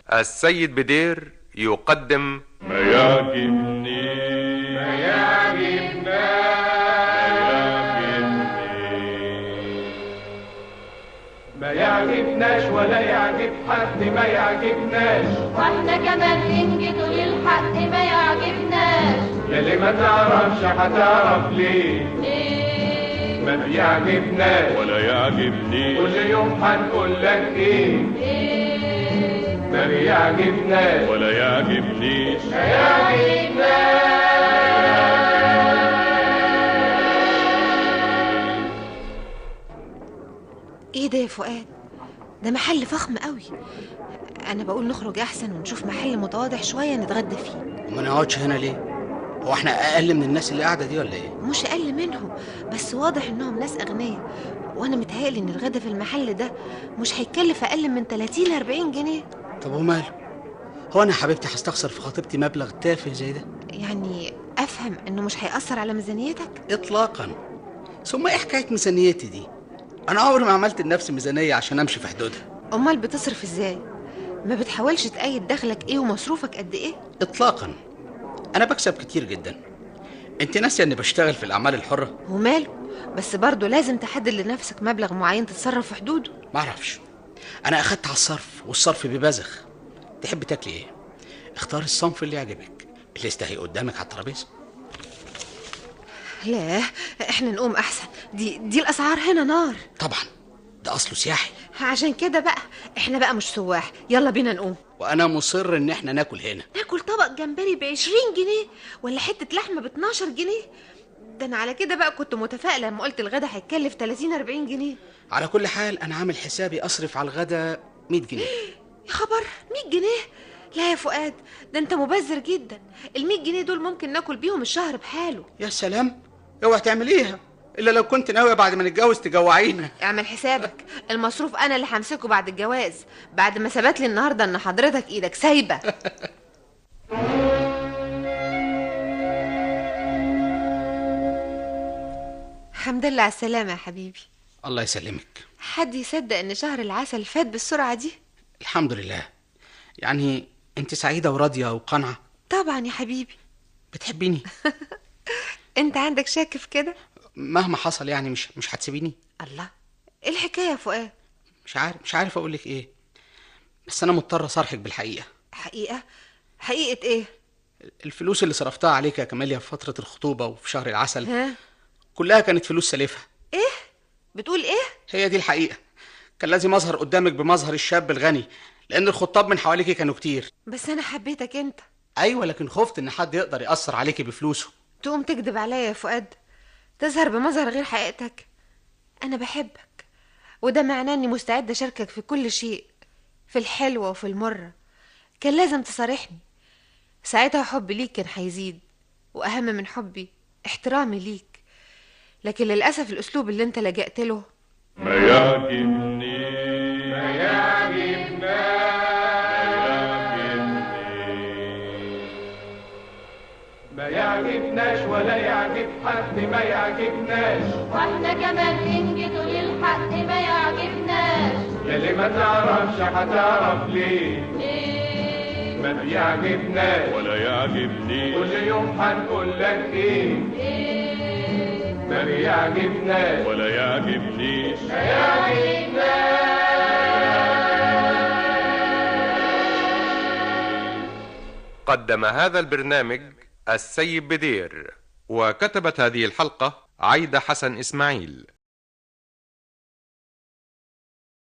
السيد بدير يقدم ما يعجبني ما يعجبنا ما يعجبناش ولا يعجب حد ما يعجبناش واحنا كمان ننجد للحق ما يعجبناش يلي ما تعرفش هتعرف ليه ليه ما بيعجبناش ولا يعجبني كل يوم هنقول لك ايه ليه ما بيعجبناش ولا يعجبنيش ايه ده يا فؤاد ده محل فخم قوي انا بقول نخرج احسن ونشوف محل متواضع شويه نتغدى فيه وما نقعدش هنا ليه هو احنا اقل من الناس اللي قاعده دي ولا ايه مش اقل منهم بس واضح انهم ناس اغنياء وانا متهيألي ان الغدا في المحل ده مش هيكلف اقل من 30 ل 40 جنيه طب وماله هو انا يا حبيبتي هستخسر في خطيبتي مبلغ تافه زي ده يعني افهم انه مش هيأثر على ميزانيتك اطلاقا ثم ايه حكايه ميزانيتي دي انا عمري ما عملت لنفسي ميزانيه عشان امشي في حدودها امال بتصرف ازاي ما بتحاولش تقيد دخلك ايه ومصروفك قد ايه اطلاقا انا بكسب كتير جدا انت ناسيه اني بشتغل في الاعمال الحره وماله بس برضه لازم تحدد لنفسك مبلغ معين تتصرف في حدوده ما اعرفش انا اخدت على الصرف والصرف ببذخ تحب تاكلي ايه اختار الصنف اللي يعجبك اللي يستهي قدامك على الترابيزه لا احنا نقوم احسن دي دي الاسعار هنا نار طبعا ده اصله سياحي عشان كده بقى احنا بقى مش سواح يلا بينا نقوم وانا مصر ان احنا ناكل هنا ناكل طبق جمبري ب 20 جنيه ولا حته لحمه ب 12 جنيه ده انا على كده بقى كنت متفائله لما قلت الغدا هيتكلف 30 40 جنيه على كل حال انا عامل حسابي اصرف على الغدا 100 جنيه يا خبر 100 جنيه لا يا فؤاد ده انت مبذر جدا ال 100 جنيه دول ممكن ناكل بيهم الشهر بحاله يا سلام اوعي تعمليها الا لو كنت ناويه بعد ما نتجوز تجوعينا اعمل حسابك المصروف انا اللي همسكه بعد الجواز بعد ما ثبت لي النهارده ان حضرتك ايدك سايبه الحمد لله على السلامه يا حبيبي الله يسلمك حد يصدق ان شهر العسل فات بالسرعه دي الحمد لله يعني انت سعيده وراضيه وقانعه طبعا يا حبيبي بتحبيني انت عندك شك في كده مهما حصل يعني مش مش هتسيبيني الله ايه الحكايه يا فؤاد مش عارف مش عارف اقول لك ايه بس انا مضطر اصارحك بالحقيقه حقيقه حقيقه ايه الفلوس اللي صرفتها عليك يا كاميليا في فتره الخطوبه وفي شهر العسل ها كلها كانت فلوس سالفه ايه بتقول ايه هي دي الحقيقه كان لازم اظهر قدامك بمظهر الشاب الغني لان الخطاب من حواليكي كانوا كتير بس انا حبيتك انت ايوه لكن خفت ان حد يقدر ياثر عليكي بفلوسه تقوم تكذب عليا يا فؤاد تظهر بمظهر غير حقيقتك انا بحبك وده معناه اني مستعده اشاركك في كل شيء في الحلوه وفي المره كان لازم تصارحني ساعتها حبي ليك كان هيزيد واهم من حبي احترامي ليك لكن للاسف الاسلوب اللي انت لجأت له ما يعجبني ما يعجبنا ما يعجبناش ولا يعجب حد ما يعجبناش واحنا كمان ننجد للحق ما يعجبناش يلي ما تعرفش هتعرف ليه ليه ما بيعجبناش ولا يعجبني كل يوم هنقول لك ايه ليه ما بيعجبناش ولا يعجبنيش قدم هذا البرنامج السيد بدير وكتبت هذه الحلقة عايدة حسن إسماعيل